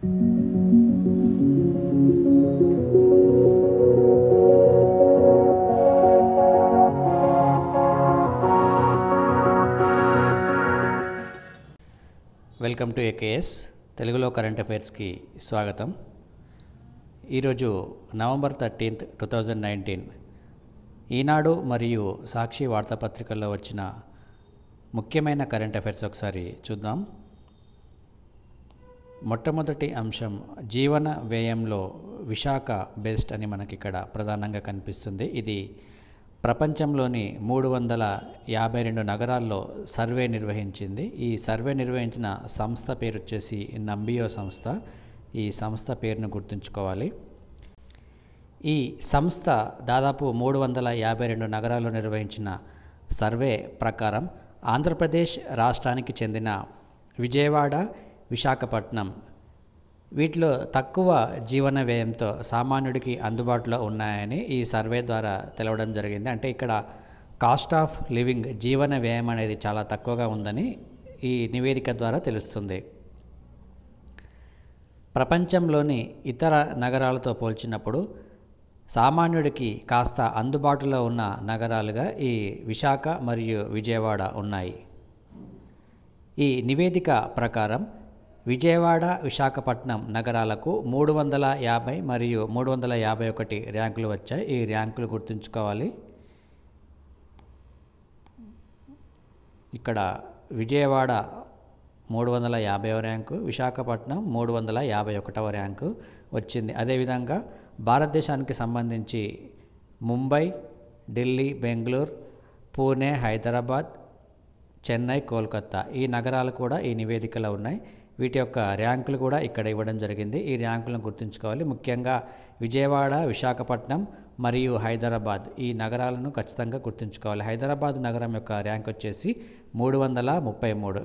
welcome to AKS తెలుగులో current అఫైర్స్కి స్వాగతం ఈరోజు November thirteenth two thousand nineteen Eenadu మరియు సాక్షి వార్తాపత్రికల్లో వచ్చిన ముఖ్యమైన కరెంట్ అఫైర్స్ ఒకసారి చూద్దాం మొట్టమొదటి అంశం జీవన వ్యయంలో విశాఖ బెస్ట్ అని మనకి ఇక్కడ ప్రధానంగా కనిపిస్తుంది ఇది ప్రపంచంలోని మూడు వందల యాభై రెండు నగరాల్లో సర్వే నిర్వహించింది ఈ సర్వే నిర్వహించిన సంస్థ పేరు వచ్చేసి నంబియో సంస్థ ఈ సంస్థ పేరును గుర్తుంచుకోవాలి ఈ సంస్థ దాదాపు మూడు వందల యాభై రెండు నగరాల్లో నిర్వహించిన సర్వే ప్రకారం ఆంధ్రప్రదేశ్ రాష్ట్రానికి చెందిన విజయవాడ విశాఖపట్నం వీటిలో తక్కువ జీవన వ్యయంతో సామాన్యుడికి అందుబాటులో ఉన్నాయని ఈ సర్వే ద్వారా తెలవడం జరిగింది అంటే ఇక్కడ కాస్ట్ ఆఫ్ లివింగ్ జీవన వ్యయం అనేది చాలా తక్కువగా ఉందని ఈ నివేదిక ద్వారా తెలుస్తుంది ప్రపంచంలోని ఇతర నగరాలతో పోల్చినప్పుడు సామాన్యుడికి కాస్త అందుబాటులో ఉన్న నగరాలుగా ఈ విశాఖ మరియు విజయవాడ ఉన్నాయి ఈ నివేదిక ప్రకారం విజయవాడ విశాఖపట్నం నగరాలకు మూడు వందల యాభై మరియు మూడు వందల యాభై ఒకటి ర్యాంకులు వచ్చాయి ఈ ర్యాంకులు గుర్తుంచుకోవాలి ఇక్కడ విజయవాడ మూడు వందల యాభైవ ర్యాంకు విశాఖపట్నం మూడు వందల యాభై ఒకటవ ర్యాంకు వచ్చింది అదేవిధంగా భారతదేశానికి సంబంధించి ముంబై ఢిల్లీ బెంగళూరు పూణే హైదరాబాద్ చెన్నై కోల్కత్తా ఈ నగరాలు కూడా ఈ నివేదికలో ఉన్నాయి వీటి యొక్క ర్యాంకులు కూడా ఇక్కడ ఇవ్వడం జరిగింది ఈ ర్యాంకులను గుర్తుంచుకోవాలి ముఖ్యంగా విజయవాడ విశాఖపట్నం మరియు హైదరాబాద్ ఈ నగరాలను ఖచ్చితంగా గుర్తుంచుకోవాలి హైదరాబాద్ నగరం యొక్క ర్యాంక్ వచ్చేసి మూడు వందల ముప్పై మూడు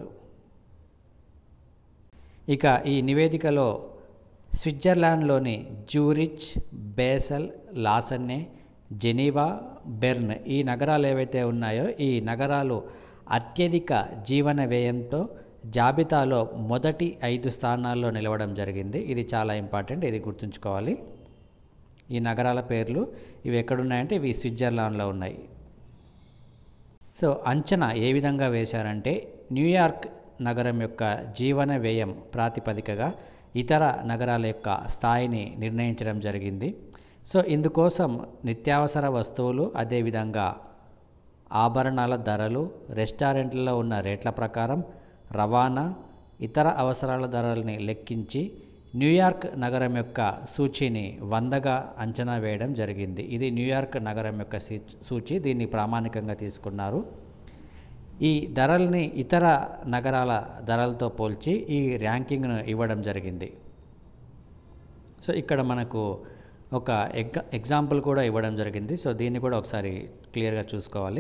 ఇక ఈ నివేదికలో స్విట్జర్లాండ్లోని Zurich Basel Lausanne Geneva Bern ఈ నగరాలు ఏవైతే ఉన్నాయో ఈ నగరాలు అత్యధిక జీవన వ్యయంతో జాబితాలో మొదటి ఐదు స్థానాల్లో నిలవడం జరిగింది ఇది చాలా ఇంపార్టెంట్ ఇది గుర్తుంచుకోవాలి ఈ నగరాల పేర్లు ఇవి ఎక్కడున్నాయంటే ఇవి స్విట్జర్లాండ్లో ఉన్నాయి సో అంచనా ఏ విధంగా వేశారంటే న్యూయార్క్ నగరం యొక్క జీవన వ్యయం ప్రాతిపదికగా ఇతర నగరాల యొక్క స్థాయిని నిర్ణయించడం జరిగింది సో ఇందుకోసం నిత్యావసర వస్తువులు అదేవిధంగా ఆభరణాల ధరలు రెస్టారెంట్లలో ఉన్న రేట్ల ప్రకారం రవాణా ఇతర అవసరాల ధరల్ని లెక్కించి న్యూయార్క్ నగరం యొక్క సూచీని వందగా అంచనా వేయడం జరిగింది ఇది న్యూయార్క్ నగరం యొక్క సూచి దీన్ని ప్రామాణికంగా తీసుకున్నారు ఈ ధరల్ని ఇతర నగరాల ధరలతో పోల్చి ఈ ర్యాంకింగ్ను ఇవ్వడం జరిగింది సో ఇక్కడ మనకు ఒక ఎగ్ ఎగ్జాంపుల్ కూడా ఇవ్వడం జరిగింది సో దీన్ని కూడా ఒకసారి క్లియర్గా చూసుకోవాలి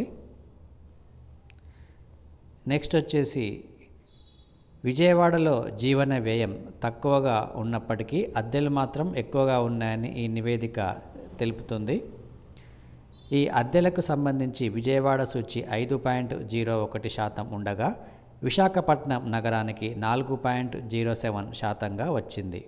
నెక్స్ట్ వచ్చేసి విజయవాడలో జీవన వ్యయం తక్కువగా ఉన్నప్పటికీ అద్దెలు మాత్రం ఎక్కువగా ఉన్నాయని ఈ నివేదిక తెలుపుతుంది ఈ అద్దెలకు సంబంధించి విజయవాడ సూచి ఐదు పాయింట్ జీరో ఒకటి శాతం ఉండగా విశాఖపట్నం నగరానికి నాలుగు పాయింట్ జీరో సెవెన్ శాతంగా వచ్చింది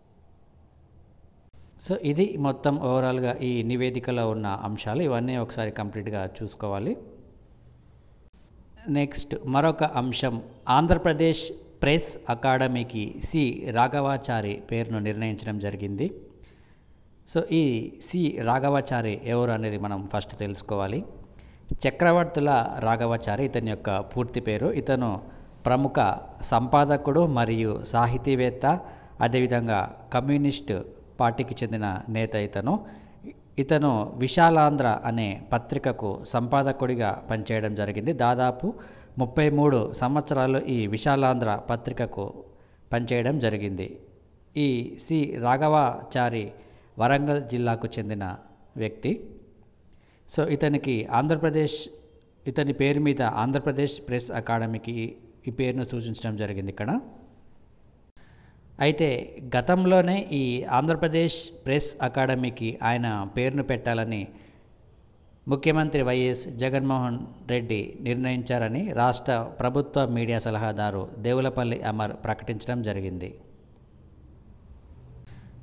సో ఇది మొత్తం ఓవరాల్గా ఈ నివేదికలో ఉన్న అంశాలు ఇవన్నీ ఒకసారి కంప్లీట్గా చూసుకోవాలి నెక్స్ట్ మరొక అంశం ఆంధ్రప్రదేశ్ ప్రెస్ అకాడమీకి సి రాఘవాచారి పేరును నిర్ణయించడం జరిగింది సో ఈ సి రాఘవాచారి ఎవరు అనేది మనం ఫస్ట్ తెలుసుకోవాలి చక్రవర్తుల రాఘవాచారి ఇతని యొక్క పూర్తి పేరు ఇతను ప్రముఖ సంపాదకుడు మరియు సాహితీవేత్త అదేవిధంగా కమ్యూనిస్ట్ పార్టీకి చెందిన నేత ఇతను ఇతను విశాలాంధ్ర అనే పత్రికకు సంపాదకుడిగా పనిచేయడం జరిగింది దాదాపు ముప్పై మూడు సంవత్సరాలు ఈ విశాలాంధ్ర పత్రికకు పనిచేయడం జరిగింది ఈ సి రాఘవాచారి వరంగల్ జిల్లాకు చెందిన వ్యక్తి సో ఇతనికి ఆంధ్రప్రదేశ్ ఇతని పేరు మీద ఆంధ్రప్రదేశ్ ప్రెస్ అకాడమీకి ఈ పేరును సూచించడం జరిగింది ఇక్కడ అయితే గతంలోనే ఈ ఆంధ్రప్రదేశ్ ప్రెస్ అకాడమీకి ఆయన పేరును పెట్టాలని ముఖ్యమంత్రి వైఎస్ జగన్మోహన్ రెడ్డి నిర్ణయించారని రాష్ట్ర ప్రభుత్వ మీడియా సలహాదారు దేవులపల్లి అమర్ ప్రకటించడం జరిగింది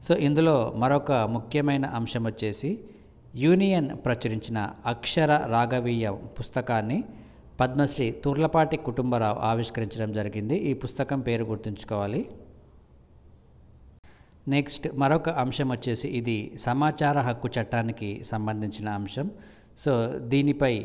సో ఇందులో మరొక ముఖ్యమైన అంశం వచ్చేసి యూనియన్ ప్రచురించిన అక్షర రాఘవీయం పుస్తకాన్ని పద్మశ్రీ తుర్లపాటి కుటుంబరావు ఆవిష్కరించడం జరిగింది ఈ పుస్తకం పేరు గుర్తుంచుకోవాలి నెక్స్ట్ మరొక అంశం వచ్చేసి ఇది సమాచార హక్కు చట్టానికి సంబంధించిన అంశం సో దీనిపై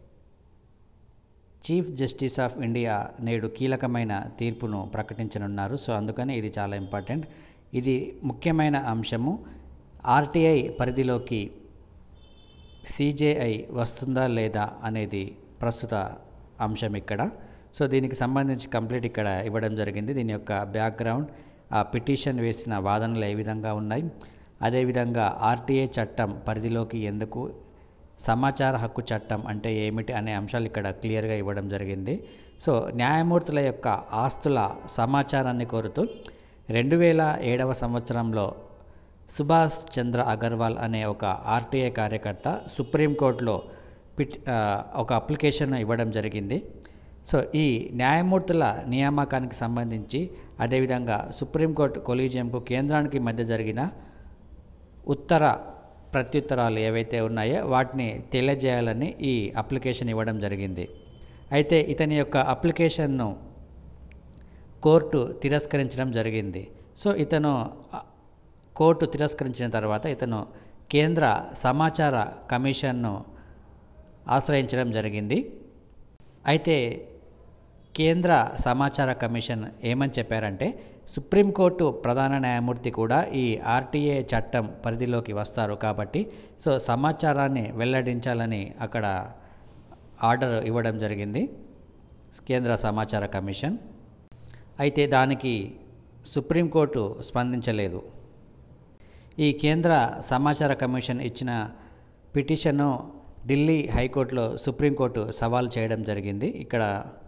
చీఫ్ జస్టిస్ ఆఫ్ ఇండియా నేడు కీలకమైన తీర్పును ప్రకటించనున్నారు సో అందుకని ఇది చాలా ఇంపార్టెంట్ ఇది ముఖ్యమైన అంశము ఆర్టీఐ పరిధిలోకి సిజేఐ వస్తుందా లేదా అనేది ప్రస్తుత అంశం ఇక్కడ సో దీనికి సంబంధించి కంప్లీట్ ఇక్కడ ఇవ్వడం జరిగింది దీని యొక్క బ్యాక్గ్రౌండ్ ఆ పిటిషన్ వేసిన వాదనలు ఏ విధంగా ఉన్నాయి అదేవిధంగా ఆర్టీఐ చట్టం పరిధిలోకి ఎందుకు సమాచార హక్కు చట్టం అంటే ఏమిటి అనే అంశాలు ఇక్కడ క్లియర్గా ఇవ్వడం జరిగింది సో న్యాయమూర్తుల యొక్క ఆస్తుల సమాచారాన్ని కోరుతూ రెండు వేల ఏడవ సంవత్సరంలో సుభాష్ చంద్ర అగర్వాల్ అనే ఒక ఆర్టీఐ కార్యకర్త సుప్రీంకోర్టులో పిట్ ఆ, ఒక అప్లికేషన్ ఇవ్వడం జరిగింది సో ఈ న్యాయమూర్తుల నియామకానికి సంబంధించి అదేవిధంగా సుప్రీంకోర్టు కొలీజియంకు కేంద్రానికి మధ్య జరిగిన ఉత్తర ప్రత్యుత్తరాలు ఏవైతే ఉన్నాయో వాటిని తెలియజేయాలని ఈ అప్లికేషన్ ఇవ్వడం జరిగింది అయితే ఇతని యొక్క అప్లికేషన్ను కోర్టు తిరస్కరించడం జరిగింది సో ఇతను ఆ, కోర్టు తిరస్కరించిన తర్వాత ఇతను కేంద్ర సమాచార కమిషన్ను ఆశ్రయించడం జరిగింది అయితే కేంద్ర సమాచార కమిషన్ ఏమని చెప్పారంటే సుప్రీంకోర్టు ప్రధాన న్యాయమూర్తి కూడా ఈ ఆర్టీఏ చట్టం పరిధిలోకి వస్తారు కాబట్టి సో సమాచారాన్ని వెల్లడించాలని అక్కడ ఆర్డర్ ఇవ్వడం జరిగింది కేంద్ర సమాచార కమిషన్ అయితే దానికి సుప్రీంకోర్టు స్పందించలేదు ఈ కేంద్ర సమాచార కమిషన్ ఇచ్చిన పిటిషన్ను ఢిల్లీ హైకోర్టులో సుప్రీంకోర్టు సవాల్ చేయడం జరిగింది ఇక్కడ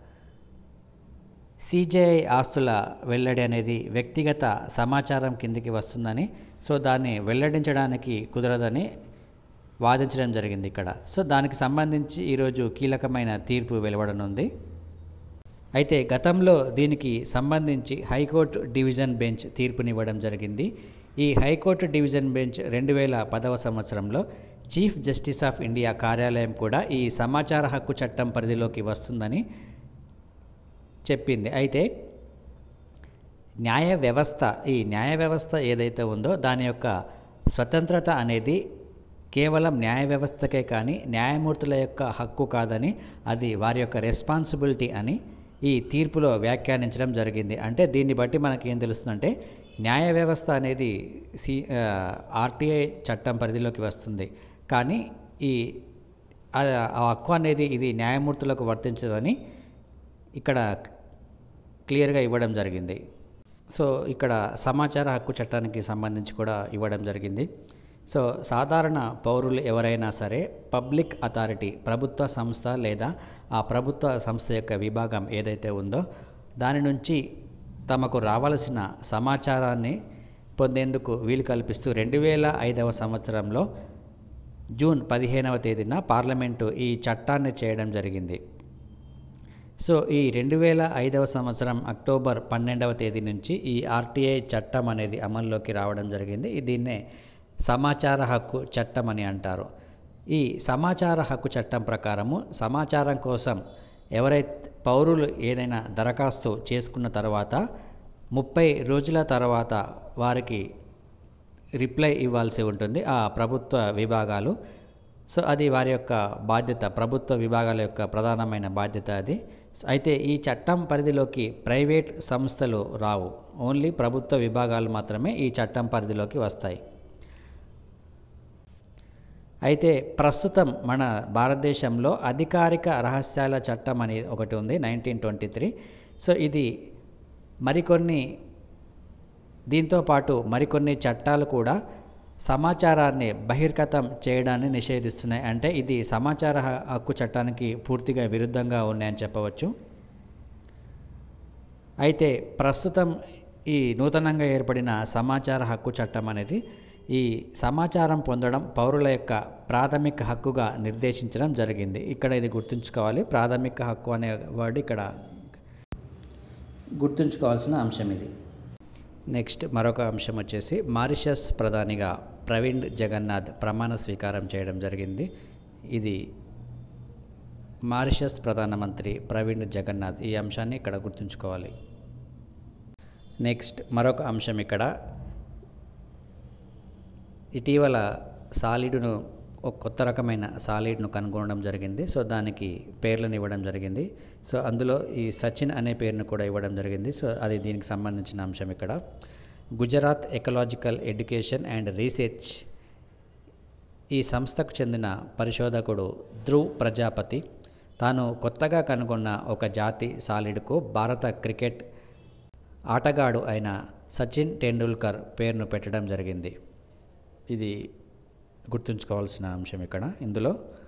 సిజేఐ ఆస్తుల వెల్లడి అనేది వ్యక్తిగత సమాచారం కిందికి వస్తుందని సో దాన్ని వెల్లడించడానికి కుదరదని వాదించడం జరిగింది ఇక్కడ సో దానికి సంబంధించి ఈరోజు కీలకమైన తీర్పు వెలువడనుంది అయితే గతంలో దీనికి సంబంధించి హైకోర్టు డివిజన్ బెంచ్ తీర్పునివ్వడం జరిగింది ఈ హైకోర్టు డివిజన్ బెంచ్ రెండు వేల పదవ సంవత్సరంలో చీఫ్ జస్టిస్ ఆఫ్ ఇండియా కార్యాలయం కూడా ఈ సమాచార హక్కు చట్టం పరిధిలోకి వస్తుందని చెప్పింది అయితే న్యాయ వ్యవస్థ ఈ న్యాయ వ్యవస్థ ఏదైతే ఉందో దాని యొక్క స్వతంత్రత అనేది కేవలం న్యాయ వ్యవస్థకే కానీ న్యాయమూర్తుల యొక్క హక్కు కాదని అది వారి యొక్క రెస్పాన్సిబిలిటీ అని ఈ తీర్పులో వ్యాఖ్యానించడం జరిగింది అంటే దీన్ని బట్టి మనకి ఏం తెలుస్తుందంటే న్యాయ వ్యవస్థ అనేది సి ఆర్టీఐ చట్టం పరిధిలోకి వస్తుంది కానీ ఈ ఆ ఆ హక్కు అనేది ఇది న్యాయమూర్తులకు వర్తించదని ఇక్కడ క్లియర్గా ఇవ్వడం జరిగింది సో ఇక్కడ సమాచార హక్కు చట్టానికి సంబంధించి కూడా ఇవ్వడం జరిగింది సో సాధారణ పౌరులు ఎవరైనా సరే పబ్లిక్ అథారిటీ ప్రభుత్వ సంస్థ లేదా ఆ ప్రభుత్వ సంస్థ యొక్క విభాగం ఏదైతే ఉందో దాని నుంచి తమకు రావాల్సిన సమాచారాన్ని పొందేందుకు వీలు కల్పిస్తూ రెండు వేల ఐదవ సంవత్సరంలో జూన్ పదిహేనవ తేదీన పార్లమెంటు ఈ చట్టాన్ని చేయడం జరిగింది సో ఈ రెండు వేల ఐదవ సంవత్సరం అక్టోబర్ పన్నెండవ తేదీ నుంచి ఈ ఆర్టీఐ చట్టం అనేది అమల్లోకి రావడం జరిగింది ఈ దీన్నే సమాచార హక్కు చట్టం అని అంటారు ఈ సమాచార హక్కు చట్టం ప్రకారము సమాచారం కోసం ఎవరైతే పౌరులు ఏదైనా దరఖాస్తు చేసుకున్న తర్వాత ముప్పై రోజుల తర్వాత వారికి రిప్లై ఇవ్వాల్సి ఉంటుంది ఆ ప్రభుత్వ విభాగాలు సో అది వారి యొక్క బాధ్యత ప్రభుత్వ విభాగాల యొక్క ప్రధానమైన బాధ్యత అది అయితే ఈ చట్టం పరిధిలోకి ప్రైవేట్ సంస్థలు రావు ఓన్లీ ప్రభుత్వ విభాగాలు మాత్రమే ఈ చట్టం పరిధిలోకి వస్తాయి అయితే ప్రస్తుతం మన భారతదేశంలో అధికారిక రహస్యాల చట్టం అని ఒకటి ఉంది నైన్టీన్ ట్వంటీ త్రీ సో ఇది మరికొన్ని దీంతో పాటు మరికొన్ని చట్టాలు కూడా సమాచారాన్ని బహిర్గతం చేయడాన్ని నిషేధిస్తున్నాయి అంటే ఇది సమాచార హ- హక్కు చట్టానికి పూర్తిగా విరుద్ధంగా ఉన్నాయని చెప్పవచ్చు అయితే ప్రస్తుతం ఈ నూతనంగా ఏర్పడిన సమాచార హక్కు చట్టం అనేది ఈ సమాచారం పొందడం పౌరుల యొక్క ప్రాథమిక హక్కుగా నిర్దేశించడం జరిగింది ఇక్కడ ఇది గుర్తుంచుకోవాలి ప్రాథమిక హక్కు అనే వర్డ్ ఇక్కడ గుర్తుంచుకోవాల్సిన అంశం ఇది నెక్స్ట్ మరొక అంశం వచ్చేసి మారిషస్ ప్రధానిగా ప్రవీణ్ జగన్నాథ్ ప్రమాణ స్వీకారం చేయడం జరిగింది ఇది మారిషస్ ప్రధానమంత్రి ప్రవీణ్ జగన్నాథ్ ఈ అంశాన్ని ఇక్కడ గుర్తుంచుకోవాలి నెక్స్ట్ మరొక అంశం ఇక్కడ ఇటీవల సాలిడ్ను ఒక కొత్త రకమైన సాలిడ్ను కనుగొనడం జరిగింది సో దానికి పేర్లను ఇవ్వడం జరిగింది సో అందులో ఈ సచిన్ అనే పేరును కూడా ఇవ్వడం జరిగింది సో అది దీనికి సంబంధించిన అంశం ఇక్కడ Gujarat ecological education and research ఈ సంస్థకు చెందిన పరిశోధకుడు ధ్రువ్ ప్రజాపతి తాను కొత్తగా కనుగొన్న ఒక జాతి సాలిడ్కు భారత క్రికెట్ ఆటగాడు అయిన సచిన్ టెండూల్కర్ పేరును పెట్టడం జరిగింది ఇది గుర్తుంచుకోవాల్సిన అంశం ఇక్కడ ఇందులో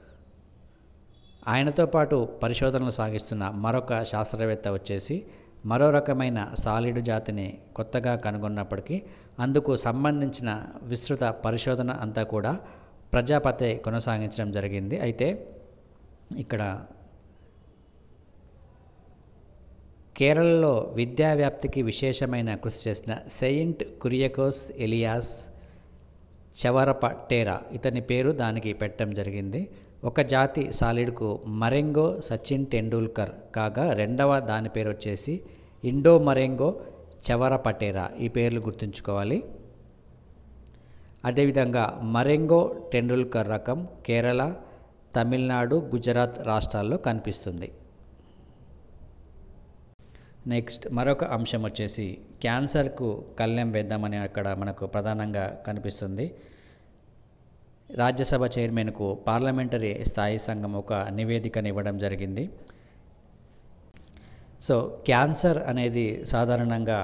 ఆయనతో పాటు పరిశోధనలు సాగిస్తున్న మరొక శాస్త్రవేత్త వచ్చేసి మరో రకమైన సాలిడ్ జాతిని కొత్తగా కనుగొన్నప్పటికీ అందుకు సంబంధించిన విస్తృత పరిశోధన అంతా కూడా ప్రజాపతే కొనసాగించడం జరిగింది అయితే ఇక్కడ కేరళలో విద్యా వ్యాప్తికి విశేషమైన కృషి చేసిన సెయింట్ కురియకోస్ ఎలియాస్ చవరపట్టేరా ఇతని పేరు దానికి పెట్టడం జరిగింది ఒక జాతి సాలిడ్కు మరెంగో సచిన్ టెండూల్కర్ కాగా రెండవ దాని పేరు వచ్చేసి ఇండో మరెంగో చవరపటేరా ఈ పేర్లు గుర్తుంచుకోవాలి అదేవిధంగా మరెంగో టెండూల్కర్ రకం కేరళ తమిళనాడు గుజరాత్ రాష్ట్రాల్లో కనిపిస్తుంది నెక్స్ట్ మరొక అంశం వచ్చేసి క్యాన్సర్కు కళ్యం వేద్దామని అక్కడ మనకు ప్రధానంగా కనిపిస్తుంది రాజ్యసభ చైర్మన్కు పార్లమెంటరీ స్థాయి సంఘం ఒక నివేదికను ఇవ్వడం జరిగింది సో క్యాన్సర్ అనేది సాధారణంగా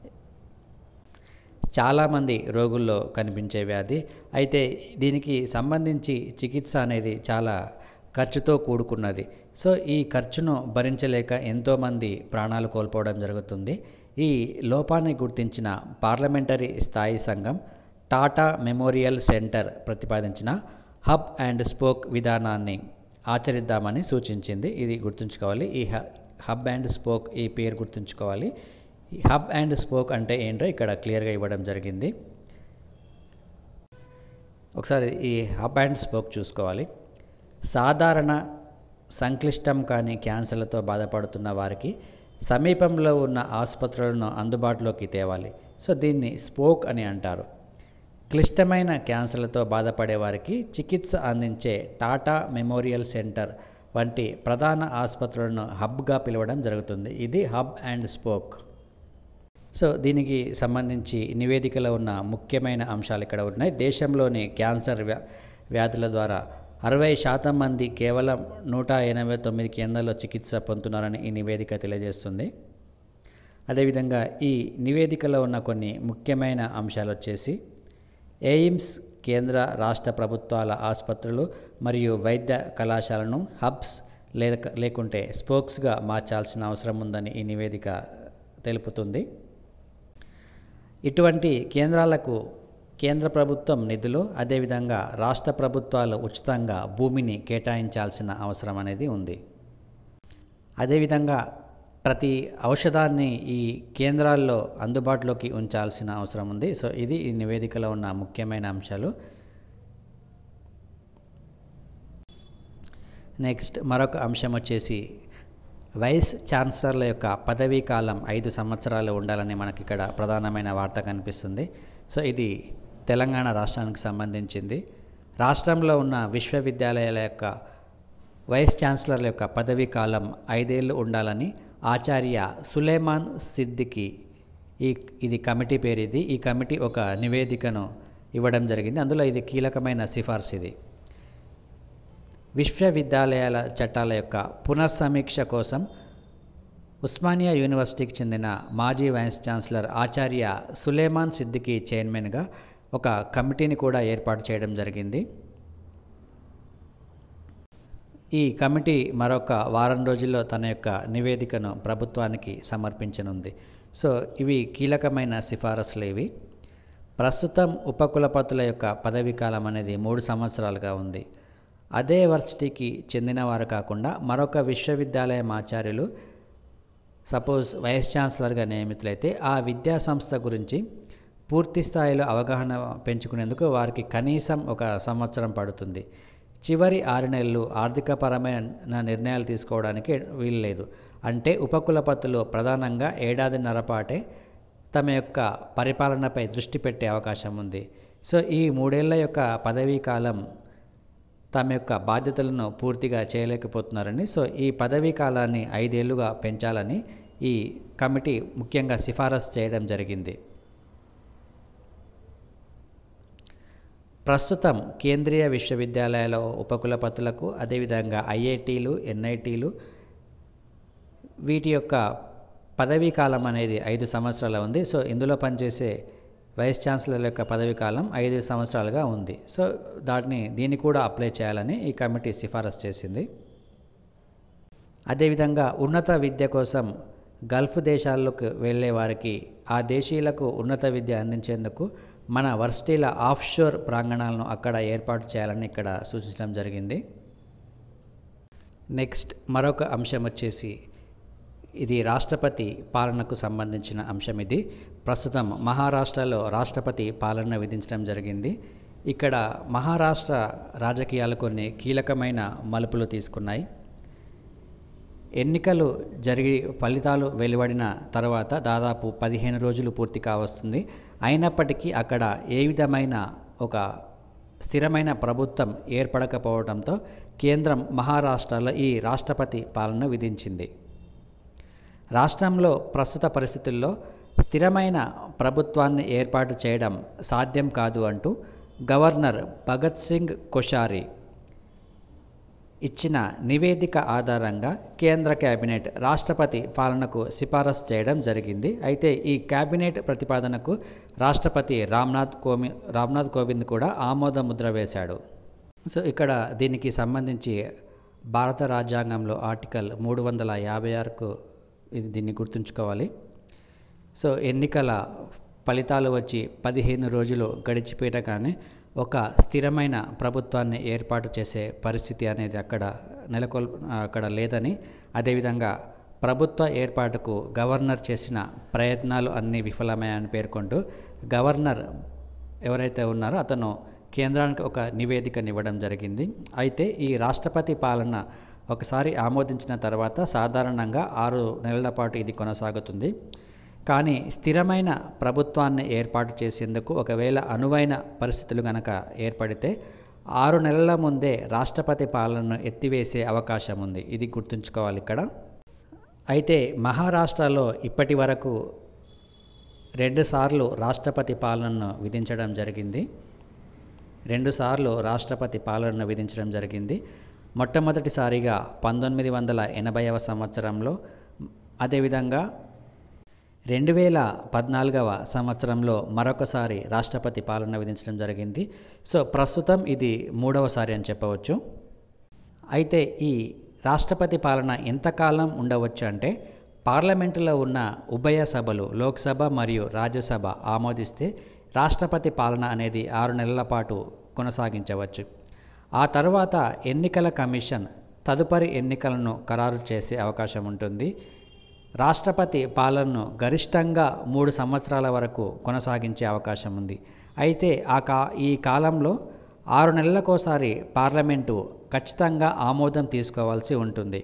చాలామంది రోగుల్లో కనిపించే వ్యాధి అయితే దీనికి సంబంధించి చికిత్స అనేది చాలా ఖర్చుతో కూడుకున్నది సో ఈ ఖర్చును భరించలేక ఎంతోమంది ప్రాణాలు కోల్పోవడం జరుగుతుంది ఈ లోపాన్ని గుర్తించిన పార్లమెంటరీ స్థాయి సంఘం టాటా మెమోరియల్ సెంటర్ ప్రతిపాదించిన హబ్ అండ్ స్పోక్ విధానాన్ని ఆచరిద్దామని సూచించింది ఇది గుర్తుంచుకోవాలి ఈ హబ్ అండ్ స్పోక్ ఈ పేరు గుర్తుంచుకోవాలి ఈ హబ్ అండ్ స్పోక్ అంటే ఏంటో ఇక్కడ క్లియర్గా ఇవ్వడం జరిగింది ఒకసారి ఈ హబ్ అండ్ స్పోక్ చూసుకోవాలి సాధారణ సంక్లిష్టం కాని క్యాన్సర్లతో బాధపడుతున్న వారికి సమీపంలో ఉన్న ఆసుపత్రులను అందుబాటులోకి తేవాలి సో దీన్ని స్పోక్ అని అంటారు క్లిష్టమైన క్యాన్సర్లతో బాధపడే వారికి చికిత్స అందించే టాటా మెమోరియల్ సెంటర్ వంటి ప్రధాన ఆసుపత్రులను హబ్గా పిలవడం జరుగుతుంది ఇది హబ్ అండ్ స్పోక్ సో దీనికి సంబంధించి నివేదికలో ఉన్న ముఖ్యమైన అంశాలు ఇక్కడ ఉన్నాయి దేశంలోని క్యాన్సర్ వ్యా వ్యాధుల ద్వారా అరవై శాతం మంది కేవలం నూట ఎనభై తొమ్మిది కేంద్రాల్లో చికిత్స పొందుతున్నారని ఈ నివేదిక తెలియజేస్తుంది అదేవిధంగా ఈ నివేదికలో ఉన్న కొన్ని ముఖ్యమైన అంశాలు వచ్చేసి ఎయిమ్స్ కేంద్ర రాష్ట్ర ప్రభుత్వాల ఆసుపత్రులు మరియు వైద్య కళాశాలను హబ్స్ లేక లేకుంటే స్పోక్స్గా మార్చాల్సిన అవసరం ఉందని ఈ నివేదిక తెలుపుతుంది ఇటువంటి కేంద్రాలకు కేంద్ర ప్రభుత్వం నిధులు అదేవిధంగా రాష్ట్ర ప్రభుత్వాలు ఉచితంగా భూమిని కేటాయించాల్సిన అవసరం అనేది ఉంది అదేవిధంగా ప్రతి ఔషధాన్ని ఈ కేంద్రాల్లో అందుబాటులోకి ఉంచాల్సిన అవసరం ఉంది సో ఇది ఈ నివేదికలో ఉన్న ముఖ్యమైన అంశాలు నెక్స్ట్ మరొక అంశం వచ్చేసి వైస్ ఛాన్సలర్ల యొక్క పదవీ కాలం ఐదు సంవత్సరాలు ఉండాలని మనకి ఇక్కడ ప్రధానమైన వార్త కనిపిస్తుంది సో ఇది తెలంగాణ రాష్ట్రానికి సంబంధించింది రాష్ట్రంలో ఉన్న విశ్వవిద్యాలయాల యొక్క వైస్ ఛాన్సలర్ల యొక్క పదవీ కాలం ఐదేళ్లు ఉండాలని ఆచార్య సులేమాన్ సిద్దికి ఈ ఇది కమిటీ పేరు ఇది ఈ కమిటీ ఒక నివేదికను ఇవ్వడం జరిగింది అందులో ఇది కీలకమైన సిఫార్సు ఇది విశ్వవిద్యాలయాల చట్టాల యొక్క పునఃసమీక్ష కోసం ఉస్మానియా యూనివర్సిటీకి చెందిన మాజీ వైస్ ఛాన్సలర్ ఆచార్య సులేమాన్ సిద్దికి చైర్మన్గా ఒక కమిటీని కూడా ఏర్పాటు చేయడం జరిగింది ఈ కమిటీ మరొక వారం రోజుల్లో తన యొక్క నివేదికను ప్రభుత్వానికి సమర్పించనుంది సో ఇవి కీలకమైన సిఫారసులు ఇవి ప్రస్తుతం ఉపకులపతుల యొక్క పదవీ కాలం అనేది మూడు సంవత్సరాలుగా ఉంది అదే యూనివర్సిటీకి చెందినవారు కాకుండా మరొక విశ్వవిద్యాలయం ఆచార్యులు సపోజ్ వైస్ ఛాన్సలర్గా నియమితులైతే ఆ విద్యా సంస్థ గురించి పూర్తి స్థాయిలో అవగాహన పెంచుకునేందుకు వారికి కనీసం ఒక సంవత్సరం పడుతుంది చివరి ఆరు నెలలు ఆర్థికపరమైన నిర్ణయాలు తీసుకోవడానికి వీలు లేదు అంటే ఉపకులపతులు ప్రధానంగా ఏడాదిన్నర పాటే తమ యొక్క పరిపాలనపై దృష్టి పెట్టే అవకాశం ఉంది సో ఈ మూడేళ్ల యొక్క పదవీ కాలం తమ యొక్క బాధ్యతలను పూర్తిగా చేయలేకపోతున్నారని సో ఈ పదవీ కాలాన్ని ఐదేళ్లుగా పెంచాలని ఈ కమిటీ ముఖ్యంగా సిఫారసు చేయడం జరిగింది ప్రస్తుతం కేంద్రీయ విశ్వవిద్యాలయాల ఉపకులపతులకు అదేవిధంగా ఐఐటీలు ఎన్ఐటీలు వీటి యొక్క పదవీ కాలం అనేది ఐదు సంవత్సరాల ఉంది సో ఇందులో పనిచేసే వైస్ ఛాన్సలర్ యొక్క పదవీ కాలం ఐదు సంవత్సరాలుగా ఉంది సో దాటిని దీన్ని కూడా అప్లై చేయాలని ఈ కమిటీ సిఫారసు చేసింది అదేవిధంగా ఉన్నత విద్య కోసం గల్ఫ్ దేశాల్లోకి వెళ్ళే వారికి ఆ దేశీయులకు ఉన్నత విద్య అందించేందుకు మన వర్సిటీల ఆఫ్షోర్ ప్రాంగణాలను అక్కడ ఏర్పాటు చేయాలని ఇక్కడ సూచించడం జరిగింది నెక్స్ట్ మరొక అంశం వచ్చేసి ఇది రాష్ట్రపతి పాలనకు సంబంధించిన అంశం ఇది ప్రస్తుతం మహారాష్ట్రలో రాష్ట్రపతి పాలన విధించడం జరిగింది ఇక్కడ మహారాష్ట్ర రాజకీయాలు కొన్ని కీలకమైన మలుపులు తీసుకున్నాయి ఎన్నికలు జరిగి ఫలితాలు వెలువడిన తర్వాత దాదాపు పదిహేను రోజులు పూర్తి కావస్తుంది అయినప్పటికీ అక్కడ ఏ విధమైన ఒక స్థిరమైన ప్రభుత్వం ఏర్పడకపోవడంతో కేంద్రం మహారాష్ట్రలో ఈ రాష్ట్రపతి పాలన విధించింది రాష్ట్రంలో ప్రస్తుత పరిస్థితుల్లో స్థిరమైన ప్రభుత్వాన్ని ఏర్పాటు చేయడం సాధ్యం కాదు అంటూ గవర్నర్ భగత్ సింగ్ కొషారి ఇచ్చిన నివేదిక ఆధారంగా కేంద్ర కేబినెట్ రాష్ట్రపతి పాలనకు సిఫారసు చేయడం జరిగింది అయితే ఈ కేబినెట్ ప్రతిపాదనకు రాష్ట్రపతి రామ్నాథ్ కోమి రామ్నాథ్ కోవింద్ కూడా ఆమోద ముద్ర వేశాడు సో ఇక్కడ దీనికి సంబంధించి భారత రాజ్యాంగంలో ఆర్టికల్ మూడు వందల యాభై ఆరుకు ఇది దీన్ని గుర్తుంచుకోవాలి సో ఎన్నికల ఫలితాలు వచ్చి పదిహేను రోజులు గడిచిపోయినా కానీ ఒక స్థిరమైన ప్రభుత్వాన్ని ఏర్పాటు చేసే పరిస్థితి అనేది అక్కడ నెలకొల్ అక్కడ లేదని అదేవిధంగా ప్రభుత్వ ఏర్పాటుకు గవర్నర్ చేసిన ప్రయత్నాలు అన్నీ విఫలమయ్యాయని పేర్కొంటూ గవర్నర్ ఎవరైతే ఉన్నారో అతను కేంద్రానికి ఒక నివేదికను ఇవ్వడం జరిగింది అయితే ఈ రాష్ట్రపతి పాలన ఒకసారి ఆమోదించిన తర్వాత సాధారణంగా ఆరు నెలల పాటు ఇది కొనసాగుతుంది కానీ స్థిరమైన ప్రభుత్వాన్ని ఏర్పాటు చేసేందుకు ఒకవేళ అనువైన పరిస్థితులు కనుక ఏర్పడితే ఆరు నెలల ముందే రాష్ట్రపతి పాలనను ఎత్తివేసే అవకాశం ఉంది ఇది గుర్తుంచుకోవాలి ఇక్కడ అయితే మహారాష్ట్రలో ఇప్పటి వరకు రెండుసార్లు రాష్ట్రపతి పాలనను విధించడం జరిగింది రెండుసార్లు రాష్ట్రపతి పాలనను విధించడం జరిగింది మొట్టమొదటిసారిగా పంతొమ్మిది వందల ఎనభైవ సంవత్సరంలో అదేవిధంగా రెండు వేల పద్నాలుగవ సంవత్సరంలో మరొకసారి రాష్ట్రపతి పాలన విధించడం జరిగింది సో ప్రస్తుతం ఇది మూడవసారి అని చెప్పవచ్చు అయితే ఈ రాష్ట్రపతి పాలన ఎంతకాలం ఉండవచ్చు అంటే పార్లమెంటులో ఉన్న ఉభయ సభలు లోక్సభ మరియు రాజ్యసభ ఆమోదిస్తే రాష్ట్రపతి పాలన అనేది ఆరు నెలల పాటు కొనసాగించవచ్చు ఆ తర్వాత ఎన్నికల కమిషన్ తదుపరి ఎన్నికలను ఖరారు చేసే అవకాశం ఉంటుంది రాష్ట్రపతి పాలనను గరిష్టంగా మూడు సంవత్సరాల వరకు కొనసాగించే అవకాశం ఉంది అయితే ఆ కా ఈ కాలంలో ఆరు నెలలకోసారి పార్లమెంటు ఖచ్చితంగా ఆమోదం తీసుకోవాల్సి ఉంటుంది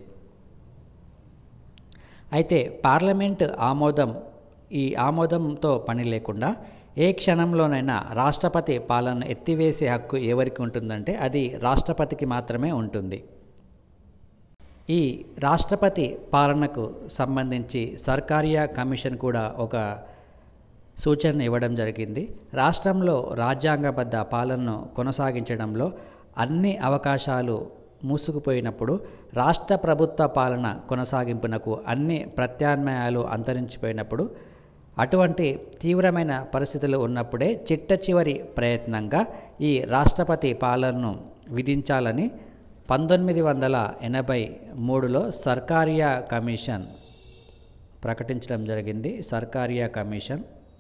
అయితే పార్లమెంట్ ఆమోదం ఈ ఆమోదంతో పని లేకుండా ఏ క్షణంలోనైనా రాష్ట్రపతి పాలన ఎత్తివేసే హక్కు ఎవరికి ఉంటుందంటే అది రాష్ట్రపతికి మాత్రమే ఉంటుంది ఈ రాష్ట్రపతి పాలనకు సంబంధించి సర్కారియా కమిషన్ కూడా ఒక సూచన ఇవ్వడం జరిగింది రాష్ట్రంలో రాజ్యాంగబద్ధ పాలనను కొనసాగించడంలో అన్ని అవకాశాలు మూసుకుపోయినప్పుడు రాష్ట్ర ప్రభుత్వ పాలన కొనసాగింపునకు అన్ని ప్రత్యామ్నాయాలు అంతరించిపోయినప్పుడు అటువంటి తీవ్రమైన పరిస్థితులు ఉన్నప్పుడే చిట్ట చివరి ప్రయత్నంగా ఈ రాష్ట్రపతి పాలనను విధించాలని పంతొమ్మిది వందల ఎనభై మూడులో సర్కారియా కమిషన్ ప్రకటించడం జరిగింది సర్కారియా కమిషన్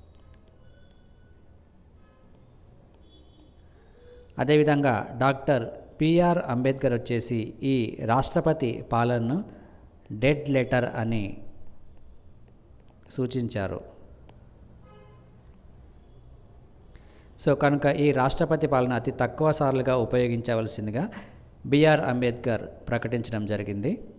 అదేవిధంగా డాక్టర్ పిఆర్ అంబేద్కర్ వచ్చేసి ఈ రాష్ట్రపతి పాలనను డెడ్ లెటర్ అని సూచించారు సో కనుక ఈ రాష్ట్రపతి పాలన అతి తక్కువ సార్లుగా ఉపయోగించవలసిందిగా బిఆర్ అంబేద్కర్ ప్రకటించడం జరిగింది